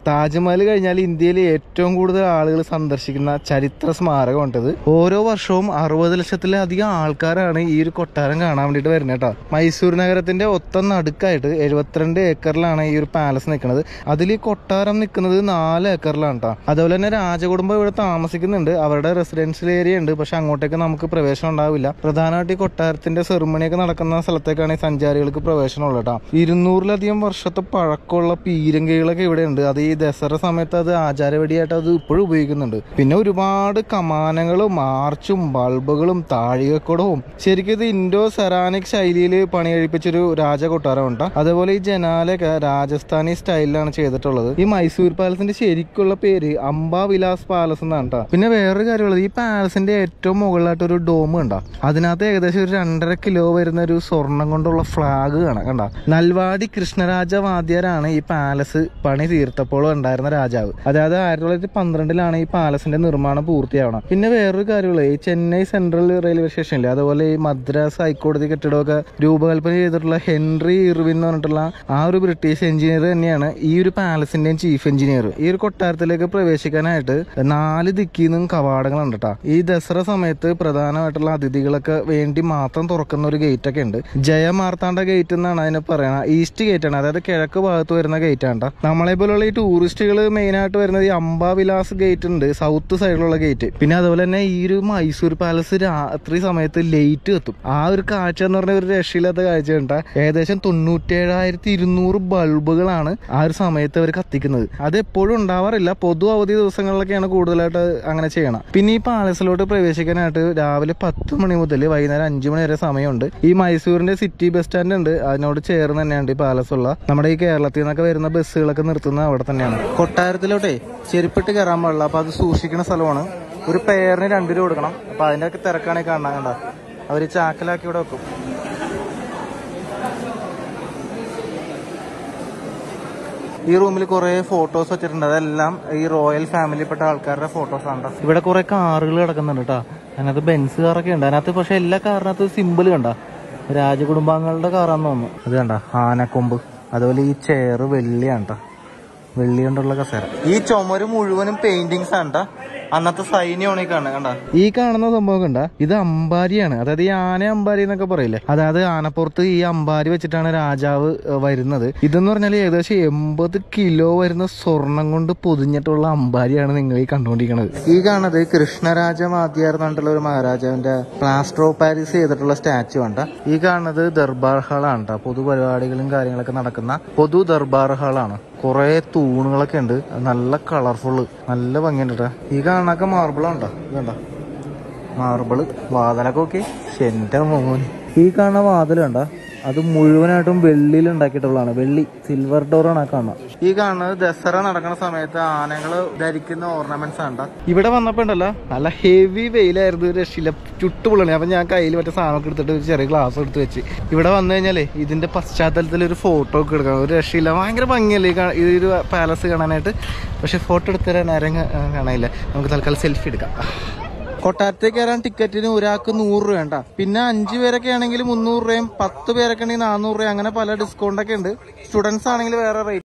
താജ്മഹൽ കഴിഞ്ഞാൽ ഇന്ത്യയിൽ ഏറ്റവും കൂടുതൽ ആളുകൾ സന്ദർശിക്കുന്ന ചരിത്ര സ്മാരകമാണിത് ഓരോ വർഷവും അറുപത് ലക്ഷത്തിലധികം ആൾക്കാരാണ് ഈ ഒരു കൊട്ടാരം കാണാൻ വേണ്ടിയിട്ട് വരുന്നത് കേട്ടോ മൈസൂർ നഗരത്തിന്റെ ഒത്ത നടുക്കായിട്ട് എഴുപത്തിരണ്ട് ഏക്കറിലാണ് ഈ ഒരു പാലസ് നിൽക്കുന്നത് അതിൽ ഈ കൊട്ടാരം നിൽക്കുന്നത് നാല് ഏക്കറിലാണ് കേട്ടോ അതുപോലെ തന്നെ രാജകുടുംബം ഇവിടെ താമസിക്കുന്നുണ്ട് അവരുടെ റെസിഡൻഷ്യൽ ഏരിയ ഉണ്ട് പക്ഷെ അങ്ങോട്ടേക്ക് നമുക്ക് പ്രവേശനം ഉണ്ടാവില്ല പ്രധാനമായിട്ട് ഈ കൊട്ടാരത്തിന്റെ സെറിമണിയൊക്കെ നടക്കുന്ന സ്ഥലത്തേക്കാണ് ഈ സഞ്ചാരികൾക്ക് പ്രവേശനം ഉള്ളത് കേട്ടോ ഇരുന്നൂറിലധികം വർഷത്തെ പഴക്കമുള്ള പീരങ്കികളൊക്കെ ഇവിടെ ഉണ്ട് അത് ഈ ദസറ സമയത്ത് അത് ആചാരവടിയായിട്ട് അത് ഇപ്പോഴും ഉപയോഗിക്കുന്നുണ്ട് പിന്നെ ഒരുപാട് കമാനങ്ങളും ആർച്ചും ബൾബുകളും താഴികക്കുടവും ശരിക്കും ഇത് ഇൻഡോ സെറാനിക് ശൈലിയിൽ പണി കഴിപ്പിച്ചൊരു രാജകൊട്ടാരം ഉണ്ടാ അതേപോലെ ഈ ജനാലയൊക്കെ രാജസ്ഥാനി സ്റ്റൈലിലാണ് ചെയ്തിട്ടുള്ളത് ഈ മൈസൂർ പാലസിന്റെ ശരിക്കുള്ള പേര് അംബാ വിലാസ് പാലസ് എന്നാണ് കേട്ടോ പിന്നെ വേറൊരു കാര്യമുള്ളത് ഈ പാലസിന്റെ ഏറ്റവും മുകളിലായിട്ട് ഒരു ഡോം കണ്ട അതിനകത്ത് ഏകദേശം ഒരു രണ്ടര കിലോ വരുന്ന ഒരു സ്വർണം കൊണ്ടുള്ള ഫ്ലാഗ് കാണാം കണ്ട നൽവാടി കൃഷ്ണരാജ വാദ്യരാണ് ഈ പാലസ് പണി തീർത്തപ്പോൾ ഉണ്ടായിരുന്ന രാജാവ് അതായത് ആയിരത്തി തൊള്ളായിരത്തി പന്ത്രണ്ടിലാണ് ഈ പാലസിന്റെ നിർമ്മാണം പൂർത്തിയാവണം പിന്നെ വേറൊരു കാര്യമുള്ളത് ഈ ചെന്നൈ സെൻട്രൽ റെയിൽവേ സ്റ്റേഷനിലെ അതുപോലെ ഈ മദ്രാസ് ഹൈക്കോടതി കെട്ടിടമൊക്കെ രൂപകൽപ്പന ചെയ്തിട്ടുള്ള ഹെൻറി ഇർവിൻ എന്ന് പറഞ്ഞിട്ടുള്ള ആ ഒരു ബ്രിട്ടീഷ് എഞ്ചിനീയർ തന്നെയാണ് ഈ ഒരു പാലസിന്റെയും ചീഫ് എഞ്ചിനീയർ ഈ ഒരു കൊട്ടാരത്തിലേക്ക് പ്രവേശിക്കാനായിട്ട് നാല് ദിക്കിൽ നിന്നും കവാടങ്ങളുണ്ട് കേട്ടോ ഈ ദസറ സമയത്ത് പ്രധാനമായിട്ടുള്ള അതിഥികളൊക്കെ വേണ്ടി മാത്രം തുറക്കുന്ന ഒരു ഗേറ്റ് ഒക്കെ ഉണ്ട് ജയമാർത്താണ്ഡ ഗേറ്റ് എന്നാണ് അതിനെ പറയുന്നത് ഈസ്റ്റ് ഗേറ്റ് ആണ് അതായത് കിഴക്ക് ഭാഗത്ത് വരുന്ന ഗേറ്റ് ആണ് ട്ടോ. നമ്മളെ പോലുള്ള ഈ ടൂറിസ്റ്റുകൾ മെയിൻ ആയിട്ട് വരുന്നത് ഈ അംബാവിലാസ് ഗേറ്റ് ഉണ്ട് സൗത്ത് സൈഡിലുള്ള ഗേറ്റ് പിന്നെ അതുപോലെ തന്നെ ഈ ഒരു മൈസൂർ പാലസ് രാത്രി സമയത്ത് ലേറ്റ് കത്തും ആ ഒരു കാഴ്ച എന്ന് പറഞ്ഞ ഒരു രക്ഷയില്ലാത്ത കാഴ്ച ഉണ്ടാ ഏകദേശം തൊണ്ണൂറ്റേഴായിരത്തി ഇരുന്നൂറ് ബൾബുകളാണ് ആ ഒരു സമയത്ത് അവർ കത്തിക്കുന്നത് അത് എപ്പോഴും ഉണ്ടാവാറില്ല പൊതു അവധി ദിവസങ്ങളിലൊക്കെയാണ് കൂടുതലായിട്ട് അങ്ങനെ ചെയ്യണം പിന്നെ ഈ പാലസിലോട്ട് പ്രവേശിക്കാനായിട്ട് രാവിലെ പത്ത് മണി മുതൽ വൈകുന്നേരം അഞ്ചു മണി വരെ സമയമുണ്ട് ഈ മൈസൂരിന്റെ സിറ്റി ബസ് സ്റ്റാൻഡ് ഉണ്ട് അതിനോട് ചേർന്ന് തന്നെയാണ് ഈ പാലസ് ഉള്ള നമ്മുടെ ഈ കേരളത്തിൽ നിന്നൊക്കെ വരുന്ന ബസ്സുകളൊക്കെ നിർത്തുന്നത് അവിടെ തന്നെയാണ് കൊട്ടാരത്തിലോട്ടെ ചെരുപ്പിട്ട് കയറാൻ പാടില്ല അപ്പൊ അത് സൂക്ഷിക്കുന്ന സ്ഥലമാണ് ഒരു പെയറിന് രണ്ടു രൂപ കൊടുക്കണം അപ്പൊ അതിന്റെ ഒക്കെ തിരക്കാണ് ഈ കാണാൻ കണ്ട അവര് ചാക്കിലാക്കി ഇവിടെ വെക്കും ഈ റൂമിൽ കുറെ ഫോട്ടോസ് വെച്ചിട്ടുണ്ട് അതെല്ലാം ഈ റോയൽ ഫാമിലിപ്പെട്ട ആൾക്കാരുടെ ഫോട്ടോസ് ആണ് ട്ടോ. ഇവിടെ കുറെ കാറുകൾ കിടക്കുന്നുണ്ട് കേട്ടോ അതിനകത്ത് ബെൻസ് കാറൊക്കെ ഉണ്ട് അതിനകത്ത് പക്ഷെ എല്ലാ കാറിനകത്ത് സിമ്പിൾ കണ്ട രാജകുടുംബാംഗങ്ങളുടെ കാറാന്ന് തോന്നുന്നു അത് കണ്ട ആനക്കൊമ്പ് അതുപോലെ ഈ ചെയർ വെള്ളിയാണ് ട്ടോ വെള്ളി കൊണ്ടുള്ള കസേര ഈ ചുമര് മുഴുവനും പെയിന്റിങ്സ് ആണ് ട്ടോ. അന്നത്തെ സൈന്യമാണ് ഈ കാണുന്നത് കണ്ട ഈ കാണുന്ന സംഭവം കണ്ട ഇത് അമ്പാരിയാണ് അതായത് ഈ ആന അമ്പാരി എന്നൊക്കെ പറയില്ലേ അതായത് ആനപ്പുറത്ത് ഈ അമ്പാരി വെച്ചിട്ടാണ് രാജാവ് ഏഹ്, വരുന്നത് ഇതെന്ന് പറഞ്ഞാൽ ഏകദേശം എൺപത് കിലോ വരുന്ന സ്വർണം കൊണ്ട് പൊതിഞ്ഞിട്ടുള്ള അമ്പാരിയാണ് നിങ്ങൾ ഈ കണ്ടുകൊണ്ടിരിക്കുന്നത് ഈ കാണുന്നത് കൃഷ്ണരാജ മാധ്യാർ എന്ന് പറഞ്ഞിട്ടുള്ള ഒരു മഹാരാജാവിന്റെ പ്ലാസ്റ്റർ ഓഫ് പാരീസ് ചെയ്തിട്ടുള്ള സ്റ്റാച്ചു ആണ് ഈ കാണുന്നത് ദർബാർ ഹാളാണ് ട്ടോ. പൊതുപരിപാടികളും കാര്യങ്ങളൊക്കെ നടക്കുന്ന പൊതു ദർബാർ ഹാളാണ് കുറെ തൂണുകളൊക്കെ ഉണ്ട് അത് നല്ല കളർഫുള്ള് നല്ല ഭംഗിയുണ്ട് ട്ടോ. ഈ കാണാനൊക്കെ മാർബിൾ ഉണ്ടോ ഇതുണ്ട മാർബിള് വാതിലൊക്കെ ഓക്കെ എന്റെ മോൻ ഈ കാണുന്ന വാതിൽ കണ്ട അത് മുഴുവനായിട്ടും വെള്ളിയിൽ ഉണ്ടാക്കിയിട്ടുള്ളതാണ് വെള്ളി സിൽവർ ഡോറാണ് ആ കാണുന്നത് ഈ കാണുന്നത് ദസറ നടക്കുന്ന സമയത്ത് ആനകൾ ധരിക്കുന്ന ഓർണമെന്റ്സ് ആണ് ഇവിടെ വന്നപ്പോ ഉണ്ടല്ലോ നല്ല ഹെവി വെയിലായിരുന്നു ഒരു രക്ഷയില്ല ചുട്ടുപൊള്ളണേ അപ്പൊ ഞാൻ കയ്യിൽ മറ്റേ സാധനമൊക്കെ എടുത്തിട്ട് ഒരു ചെറിയ ഗ്ലാസ് എടുത്ത് വെച്ച് ഇവിടെ വന്നു കഴിഞ്ഞാലേ ഇതിന്റെ പശ്ചാത്തലത്തിൽ ഒരു ഫോട്ടോ ഒക്കെ എടുക്കണം ഒരു രക്ഷയില്ല ഭയങ്കര ഭംഗിയല്ലേ ഈ കാ- ഈ ഒരു പാലസ് കാണാനായിട്ട് പക്ഷെ ഫോട്ടോ എടുത്തരാൻ ആരും കാ- കാണാനില്ല നമുക്ക് തൽക്കാലം സെൽഫി എടുക്കാം കൊട്ടാരത്തേക്ക് കയറാൻ ടിക്കറ്റിന് ഒരാൾക്ക് നൂറ് രൂപ വേണ്ട പിന്നെ അഞ്ച് പേരൊക്കെ ആണെങ്കിൽ മുന്നൂറ് രൂപയും പത്ത് പേരൊക്കെ ആണെങ്കിൽ നാനൂറ് രൂപ അങ്ങനെ പല ഡിസ്കൗണ്ട് ഒക്കെ ഉണ്ട് സ്റ്റുഡൻസ് ആണെങ്കിൽ വേറെ റേറ്റ്